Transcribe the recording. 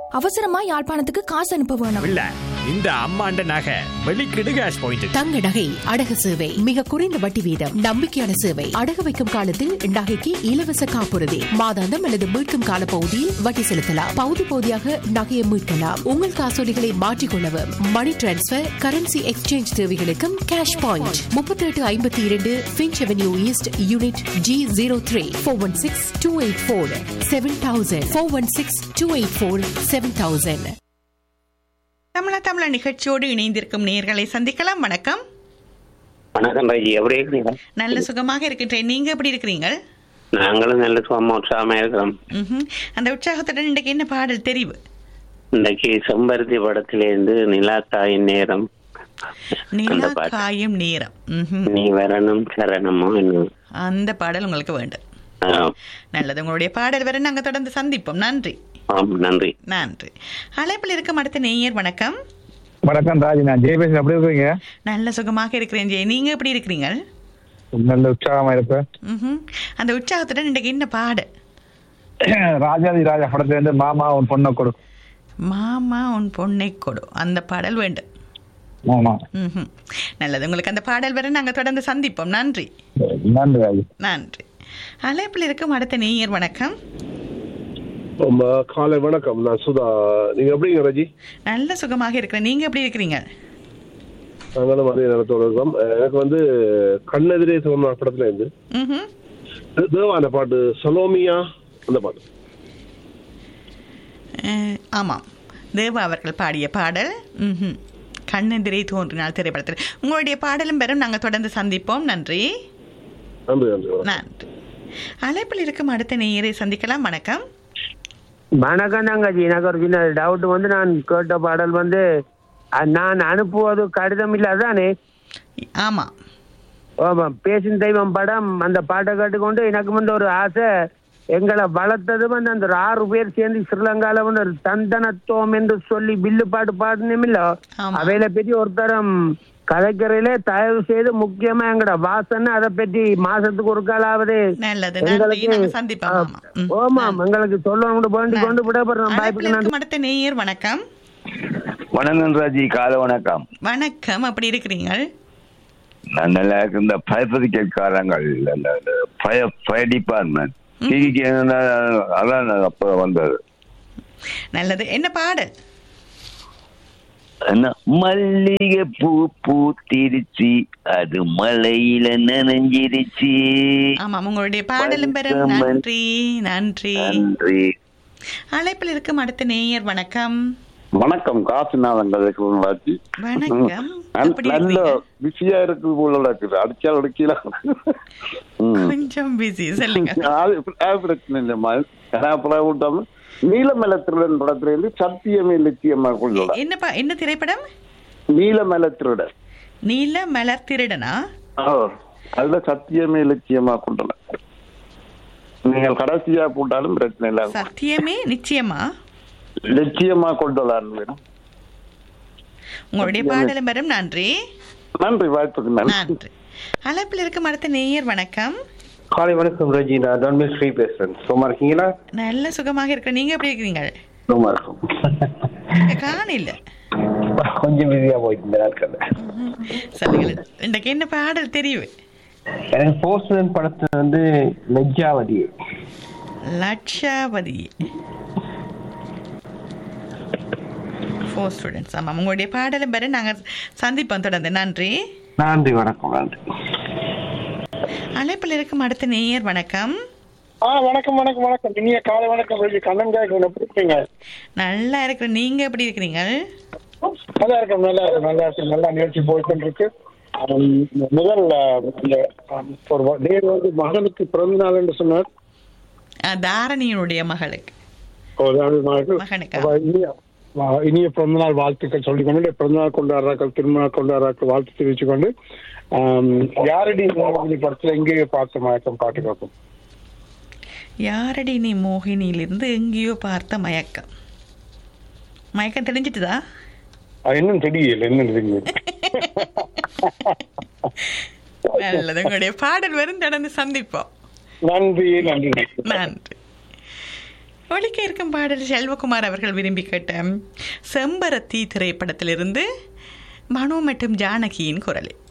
அவசரமா யாழ்ப்பாணத்துக்கு காசு அனுப்ப வேணும் இல்ல இந்த அம்மாண்ட நகை வெளிக்கிடு கேஷ் பாயிண்ட் தங்க நகை அடகு சேவை மிக குறைந்த வட்டி வீதம் நம்பிக்கையான சேவை அடகு வைக்கும் காலத்தில் நகைக்கு இலவச காப்புறுதி மாதாந்தம் அல்லது மீட்கும் கால பகுதியில் வட்டி செலுத்தலாம் பகுதி பகுதியாக நகையை மீட்கலாம் உங்கள் காசோலிகளை மாற்றிக்கொள்ளவும் மணி டிரான்ஸ்பர் கரன்சி எக்ஸ்சேஞ்ச் தேவைகளுக்கும் கேஷ் பாயிண்ட் முப்பத்தி எட்டு ஐம்பத்தி இரண்டு Finch Avenue East unit G zero three four one six two eight four seven thousand four one six two eight four seven thousand தமிழ தமிழ நிகழ்ச்சியோடு இணைந்திருக்கும் நேர்களை சந்திக்கலாம் வணக்கம் வணக்கம் ராஜி எப்படி இருக்கிறீங்க நல்ல சுகமாக இருக்கின்றேன் நீங்க எப்படி இருக்கிறீங்க நாங்களும் நல்ல சுகமா உற்சாகமா இருக்கிறோம் ம்ஹும். அந்த உற்சாகத்துடன் இன்றைக்கு என்ன பாடல் தெரிவு இன்னைக்கு செம்பருத்தி படத்திலேருந்து நிலா தாயின் நேரம் நிலா அந்த பாட்டு காயும் நேரம் ம்ஹும். நீ வரணும் சரணமோ என்ன அந்த பாடல் உங்களுக்கு வேண்டும் ஆ, நல்லது உங்களுடைய பாடல் வரை நாங்க தொடர்ந்து சந்திப்போம் நன்றி ஆம் நன்றி நன்றி அழைப்பில் இருக்கும் அடுத்த நேயர் வணக்கம் வணக்கம் ராஜ் நான் ஜெயபேசன் எப்படி இருக்கீங்க நல்ல சுகமாக இருக்கிறேன் ஜெய் நீங்க எப்படி இருக்கிறீங்க நல்ல உற்சாகமா இருப்பேன் ம்ஹும். அந்த உற்சாகத்துடன் இன்றைக்கு என்ன பாடல் ராஜாதி ராஜா படத்துல இருந்து மாமா உன் பொண்ணை கொடு மாமா உன் பொண்ணை கொடு அந்த பாடல் வேண்டும் ஆமா ம்ஹும். நல்லது உங்களுக்கு அந்த பாடல் வரை நாங்க தொடர்ந்து சந்திப்போம் நன்றி நன்றி ராஜ் நன்றி அழைப்பில் இருக்கும் அடுத்த நேயர் வணக்கம் ஆமா காலை வணக்கம் நான் சுதா நீங்க எப்படிங்க ரஜி நல்ல சுகமாக இருக்கிறேன் நீங்க எப்படி இருக்கிறீங்க நாங்களும் அதே நேரத்தோட இருக்கோம் எனக்கு வந்து கண்ணெதிரே சிவமா படத்துல இருந்து ம்ஹும். தேவா அந்த பாட்டு சலோமியா அந்த பாட்டு அஹ், ஆமாம் தேவா அவர்கள் பாடிய பாடல் ம்ஹும். கண்ணெதிரே தோன்றினால் திரைப்படத்தில் உங்களுடைய பாடலும் பெறும் நாங்கள் தொடர்ந்து சந்திப்போம் நன்றி நன்றி நன்றி வணக்கம். நன்றி அழைப்பில் இருக்கும் அடுத்த நேயரை சந்திக்கலாம் வணக்கம் வணக்கம் தங்கச்சி எனக்கு ஒரு சின்ன டவுட் வந்து நான் கேட்ட பாடல் வந்து அஹ், நான் அனுப்புவது கடிதம் இல்லாதானே ஆமாம் ஆமாம் பேசும் தெய்வம் படம் அந்த பாட்டை கேட்டுக்கொண்டு எனக்கு வந்து ஒரு ஆசை எங்களை வளர்த்தது வந்து அந்த ஒரு ஆறு பேர் சேர்ந்து ஸ்ரீலங்கால வந்து ஒரு தந்தனத்துவம் என்று சொல்லி பில்லு பாட்டு பாடணுமில்ல ஆமா. அவையில பற்றி ஒருத்தரம் கதைக்கரையிலே தயவு செய்து முக்கியமா எங்கட வாசனை அதை பற்றி மாசத்துக்கு ஒரு காலாவது நல்லது நன்றி நாங்கள் சந்திப்போம் ஆமாம் ம். ஓமாம் எங்களுக்கு சொல்லணும் கூட வேண்டி கொண்டு விடப்படுறோம் அழைப்பில் பாய்ப்புக்கு நன்றி இருக்கும் அடுத்த நேயர் வணக்கம் வணக்கம் ராஜி காலை வணக்கம் வணக்கம் அப்படி இருக்கிறீங்க நான் நல்லா இருக்கு இந்த பயப்பதிக்காரங்கள் ஃபயர் ஃபயர் டிபார்ட்மெண்ட் டிவிக்கு அதான் அப்ப வந்தது நல்லது என்ன பாடல் என்ன மல்லிகை பூ பூத்திருச்சு அது மலையில நனைஞ்சிருச்சு ஆமாம் உங்களுடைய பாடலும் பெறும் வணக்கம். நன்றி நன்றி நன்றி அழைப்பில் இருக்கும் அடுத்த நேயர் வணக்கம் வணக்கம் காசுநாதன் கதைக்கு வணக்கம் எப்படி நல்ல இருக்கீங்க? பிஸியா இருக்கு போல இருக்குது அடிச்சால் அடிக்கல கொஞ்சம் பிஸி சொல்லுங்க அது அது பிரச்சனை இல்லைம்மா ஏன்னா அப்புறம் விட்டாலும் நீலமல திருடன் படத்துல இருந்து சத்தியமே லட்சியமா கொள்ளல என்ன பா- என்ன திரைப்படம் நீலமல திருடன் நீல மலர் திருடனா ஓ, அதுல சத்தியமே லட்சியமா கொண்டல நீங்கள் கடைசியா போட்டாலும் பிரச்சனை இல்லை சத்தியமே நிச்சயமா லட்சியமா கொண்டலான்னு வேணும் உங்களுடைய பாடலும் பெறும் நன்றி நன்றி வாய்ப்புக்கு நன்றி நன்றி அழைப்பில் இருக்கும் அடுத்த நேயர் வணக்கம் காலை வணக்கம் ரஜி நான் தன்மேல் ஸ்ரீ பேசுறேன் சும்மா இருக்கீங்களா நல்ல சுகமாக இருக்க நீங்க எப்படி இருக்கீங்க சும்மா இருக்கும் காண இல்ல கொஞ்சம் பிஸியா போயிட்டு இந்த நாட்கள்ல சொல்லுங்க இன்றைக்கு என்ன பாடல் தெரியும் எனக்கு போஸ்டன் படத்துல வந்து லஜ்ஜாவதி லட்சாவதி ஃபோர் ஸ்டூடெண்ட்ஸ் ஆமாம் உங்களுடைய பாடலும் பெற நாங்கள் சந்திப்போம் தொடர்ந்து நன்றி நன்றி வணக்கம் நன்றி அழைப்பில் இருக்கும் அடுத்த நேயர் வணக்கம் ஆ வணக்கம் வணக்கம் வணக்கம் இனிய காலை வணக்கம் ரஜி கண்ணன் காய்க்கு எப்படி இருக்கீங்க நல்லா இருக்கிற நீங்க எப்படி இருக்கிறீங்க நல்லா இருக்கும் நல்லா இருக்கும் நல்லா இருக்கு நல்லா நிகழ்ச்சி போய்கிட்டு இருக்கு ஆம், முதல் ஆ, இந்த ஆம், ஒரு நேர் வந்து மகனுக்கு பிறந்த நாள் என்று சொன்னார் அஹ், தாரணியினுடைய மகளுக்கு ஒரு நாள் மகனுக்கு மகனுக்கு. அப்ப இனிய ஆ, இனிய பிறந்த நாள் வாழ்த்துக்கள் சொல்லிக்கொண்டு பிறந்த நாள் கொண்டாடுறாக்கள் திருமணம் கொண்டாடுறாக்கள் வாழ்த்து தெரிவித்துக் கொண்டு ஆம், யாரடி மோகினி படத்துல எங்கேயோ பார்த்த மயக்கம் பாட்டு கேட்போம் யாரடி நீ மோகினியிலிருந்து எங்கேயோ பார்த்த மயக்கம் மயக்கம் தெரிஞ்சிட்டுதா அது இன்னும் தெரியல என்ன தெரியும் நல்லது உங்களுடைய பாடல் வரும் தொடர்ந்து சந்திப்போம் நன்றி நன்றி நன்றி ஒழிக்க இருக்கும் பாடல் செல்வகுமார் அவர்கள் விரும்பி கேட்ட செம்பரத்தி திரைப்படத்திலிருந்து மனோ மற்றும் ஜானகியின் குரலில்